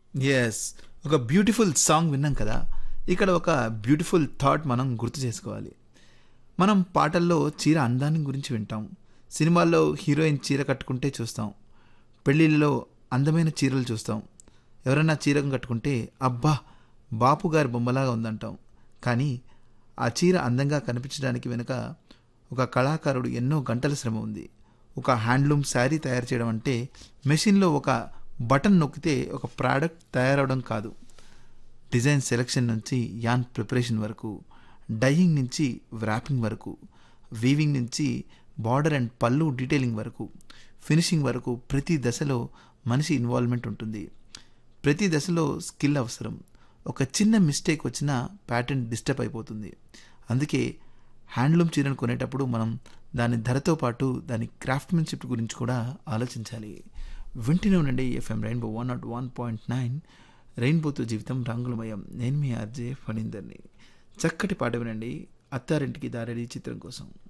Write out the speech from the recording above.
yes ఒక beautiful song విన్నాం కదా ఇక్కడ ఒక బ్యూటిఫుల్ థాట్ మనం గుర్తు చేసుకోవాలి మనం పాటల్లో చీర అందాన్ని గురించి వింటాం సినిమాల్లో హీరోయిన్ చీర కట్టుకుంటే చూస్తాం పెళ్ళిళ్ళలో అందమైన చీరలు చూస్తాం ఎవరైనా చీర కట్టుకుంటే అబ్బా బాపు గారి బొమ్మలాగా ఉందంటాం కానీ ఆ చీర అందంగా కనిపించడానికి వెనుక ఒక కళాకారుడు ఎన్నో గంటల శ్రమ ఉంది ఒక హ్యాండ్లూమ్ శారీ తయారు చేయడం అంటే మెషిన్లో ఒక బటన్ నొక్కితే ఒక ప్రోడక్ట్ తయారవడం కాదు డిజైన్ సెలెక్షన్ నుంచి యాన్ ప్రిపరేషన్ వరకు డైయింగ్ నుంచి వ్రాపింగ్ వరకు వీవింగ్ నుంచి బార్డర్ అండ్ పళ్ళు డీటెయిలింగ్ వరకు ఫినిషింగ్ వరకు ప్రతి దశలో మనిషి ఇన్వాల్వ్మెంట్ ఉంటుంది ప్రతి దశలో స్కిల్ అవసరం ఒక చిన్న మిస్టేక్ వచ్చినా ప్యాటర్న్ డిస్టర్బ్ అయిపోతుంది అందుకే హ్యాండ్లూమ్ చీరను కొనేటప్పుడు మనం దాని ధరతో పాటు దాని క్రాఫ్ట్మెన్షిప్ గురించి కూడా ఆలోచించాలి వింటూనే ఉండండి FM rainbow one nought one point nine రెయిన్బోతో జీవితం రంగులమయం నేను మీ ఆర్జే ఫణీందర్ని చక్కటి పాట వినండి అత్తారింటికి దారడి చిత్రం కోసం